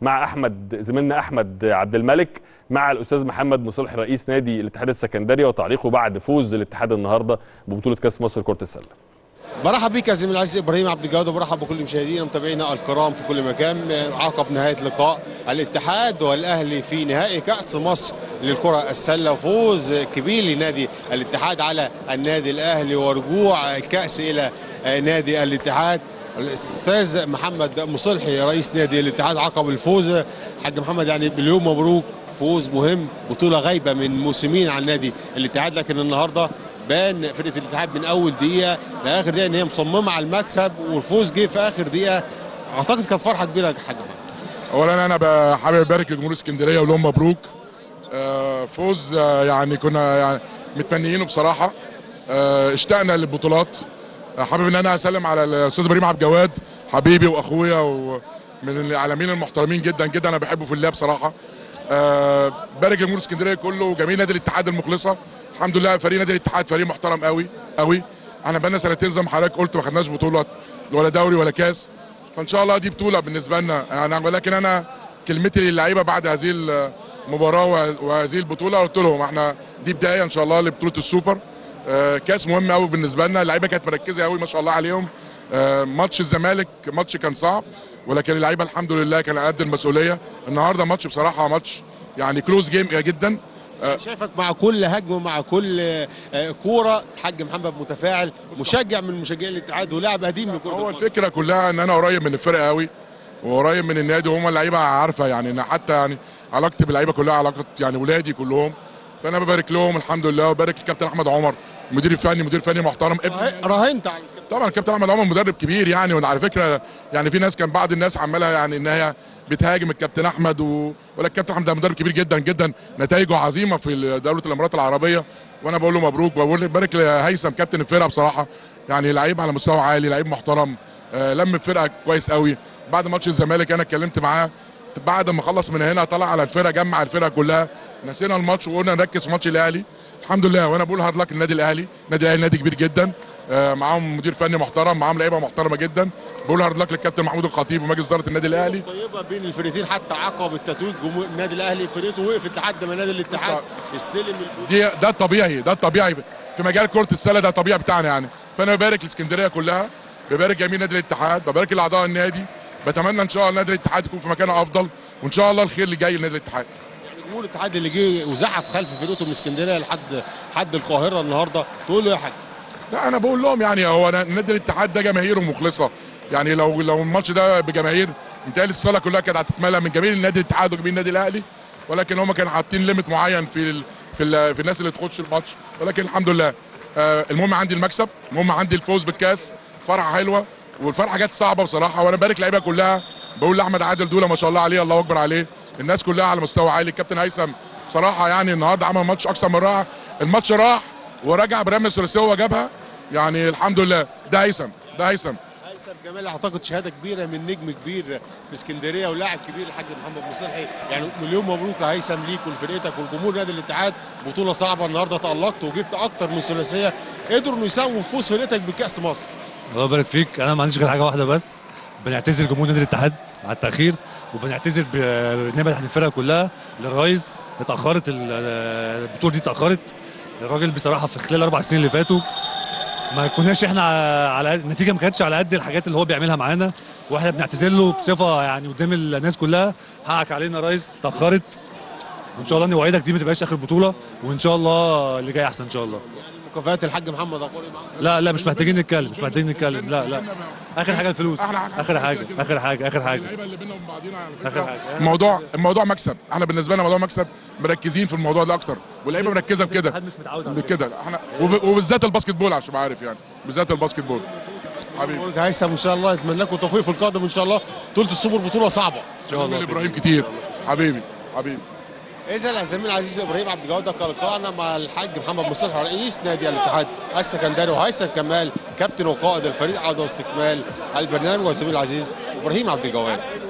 مع احمد زميلنا احمد عبد الملك مع الاستاذ محمد مصلح رئيس نادي الاتحاد السكندري وتعليقه بعد فوز الاتحاد النهارده ببطوله كاس مصر كره السله برحب بيك يا زميلي العزيز ابراهيم عبد الجواد وبرحب بكل مشاهدينا ومتابعينا الكرام في كل مكان عقب نهايه لقاء الاتحاد والاهلي في نهائي كاس مصر للكره السله وفوز كبير لنادي الاتحاد على النادي الاهلي ورجوع الكاس الى نادي الاتحاد الاستاذ محمد مصلحي رئيس نادي الاتحاد عقب الفوز حاج محمد يعني مليون مبروك فوز مهم بطوله غايبه من موسمين عن نادي الاتحاد لكن النهارده بان فرقه الاتحاد من اول دقيقه لاخر دقيقه ان هي مصممه على المكسب والفوز جه في اخر دقيقه اعتقد كانت فرحه كبيره يا حاج اولا انا حابب ابارك لجمهور اسكندريه واقول لهم مبروك آه فوز آه يعني كنا يعني متمنيينه بصراحه آه اشتقنا للبطولات حابب ان انا اسلم على الاستاذ ابراهيم عبد الجواد حبيبي واخويا ومن العالمين المحترمين جدا جدا انا بحبه في الله بصراحه أه بارك جمهور اسكندريه كله وجميع نادي الاتحاد المخلصه الحمد لله فريق نادي الاتحاد فريق محترم قوي قوي احنا بقالنا سنتين زي ما حضرتك قلت ما خدناش بطوله ولا دوري ولا كاس فان شاء الله دي بطوله بالنسبه لنا يعني ولكن انا كلمتي للعيبه بعد هذه المباراه وهذه البطوله قلت لهم احنا دي بدايه ان شاء الله لبطوله السوبر أه كاس مهم قوي بالنسبه لنا اللعيبه كانت مركزه قوي ما شاء الله عليهم أه ماتش الزمالك ماتش كان صعب ولكن اللعيبه الحمد لله كان على قد المسؤوليه النهارده ماتش بصراحه ماتش يعني كلوز جيم جدا أه شايفك مع كل هجمه مع كل كوره حاج محمد متفاعل مشجع من مشجعي الاتحاد ولاعب قديم من كره هو الفكره كلها ان انا قريب من الفرقه قوي وقريب من النادي وهم اللعيبه عارفه يعني ان حتى يعني علاقتي باللعيبه كلها علاقه يعني ولادي كلهم فانا ببارك لهم الحمد لله وبارك الكابتن احمد عمر المدير الفني مدير فني محترم راهنت على طبعا الكابتن احمد عمر مدرب كبير يعني وعلى فكره يعني في ناس كان بعض الناس عماله يعني ان هي بتهاجم الكابتن احمد و... ولا الكابتن احمد ده مدرب كبير جدا جدا نتائجه عظيمه في دوله الامارات العربيه وانا بقول له مبروك وبقول بارك لهيثم كابتن الفرقه بصراحه يعني لعيب على مستوى عالي لعيب محترم آه لم الفرقه كويس قوي بعد ماتش الزمالك انا اتكلمت معاه بعد ما خلص من هنا طلع على الفرقه جمع الفرقه كلها نسينا الماتش وقلنا نركز في ماتش الاهلي الحمد لله وانا بقول هارد لك النادي الاهلي النادي الاهلي نادي كبير جدا آه معاهم مدير فني محترم معاهم لعيبه محترمه جدا بقول هارد لك للكابتن محمود الخطيب ومجلس اداره النادي الاهلي طيبه بين الفرقتين حتى عقب التتويج جمهور النادي الاهلي فرقته وقفت لحد ما نادي الاتحاد يستلم دي ده الطبيعي ده الطبيعي في مجال كره السله ده الطبيعي بتاعنا يعني فانا ببارك لاسكندريه كلها ببارك جميع نادي الاتحاد ببارك لاعضاء النادي بتمنى ان شاء الله نادي الاتحاد يكون في مكان افضل وان شاء الله الخير اللي جاي لنادي الاتحاد جمهور الاتحاد اللي جه وزحف خلف فرقته من اسكندريه لحد حد القاهره النهارده تقول له يا حاج لا انا بقول لهم يعني هو نادي الاتحاد ده جماهيره مخلصه يعني لو لو الماتش ده بجماهير متهيألي الصاله كلها كانت هتتملى من جماهير النادي الاتحاد وجماهير النادي الاهلي ولكن هم كانوا حاطين ليميت معين في ال في ال في الناس اللي تخش الماتش ولكن الحمد لله آه المهم عندي المكسب المهم عندي الفوز بالكاس فرحه حلوه والفرحه جت صعبه بصراحه وانا بارك اللعيبه كلها بقول لاحمد عادل دوله ما شاء الله عليه الله اكبر عليه الناس كلها على مستوى عالي الكابتن هيثم بصراحه يعني النهارده عمل ماتش اكثر من رائع الماتش راح ورجع برمي الثلاثيه وجابها يعني الحمد لله ده هيثم ده هيثم هيثم جمال اعتقد شهاده كبيره من نجم كبير في اسكندريه ولاعب كبير الحاج محمد مصلحي يعني مليون مبروك يا هيثم ليك ولفرقتك والجمهور نادي الاتحاد بطوله صعبه النهارده تالقت وجبت اكتر من ثلاثيه قدروا انه يساهموا في فوز فرقتك بكاس مصر الله يبارك فيك انا ما عنديش غير حاجه واحده بس بنعتذر جمهور نادي الاتحاد على التاخير وبنعتذر بنعمه احنا الفرقه كلها للرئيس اتاخرت البطوله دي اتاخرت الراجل بصراحه في خلال الاربع سنين اللي فاتوا ما كناش احنا على النتيجه ما كانتش على قد الحاجات اللي هو بيعملها معانا واحنا بنعتذر له بصفه يعني قدام الناس كلها حقك علينا يا ريس اتاخرت وان شاء الله نوعدك دي ما تبقاش اخر بطوله وان شاء الله اللي جاي احسن ان شاء الله مكافآت الحاج محمد اخباري لا لا مش محتاجين نتكلم مش محتاجين نتكلم لا لا اخر حاجه الفلوس اخر حاجه اخر حاجه اخر حاجه اخر حاجه الموضوع الموضوع مكسب احنا بالنسبه لنا موضوع مكسب مركزين في الموضوع ده اكتر واللعيبه مركزه بكده مش متعود على بكده احنا وبالذات الباسكت بول عشان تبقى عارف يعني بالذات الباسكت بول حبيبي هيثم ان شاء الله اتمنى لكم التوفيق في القادم ان شاء الله بطوله السوبر بطوله صعبه ان شاء الله ابراهيم كتير حبيبي حبيبي اذا زميلي العزيز ابراهيم عبد الجواد ده لقاءنا مع الحاج محمد مصلح رئيس نادي الاتحاد السكندري وهيثم كمال كابتن وقائد الفريق عضو استكمال البرنامج والزميل العزيز ابراهيم عبد الجواد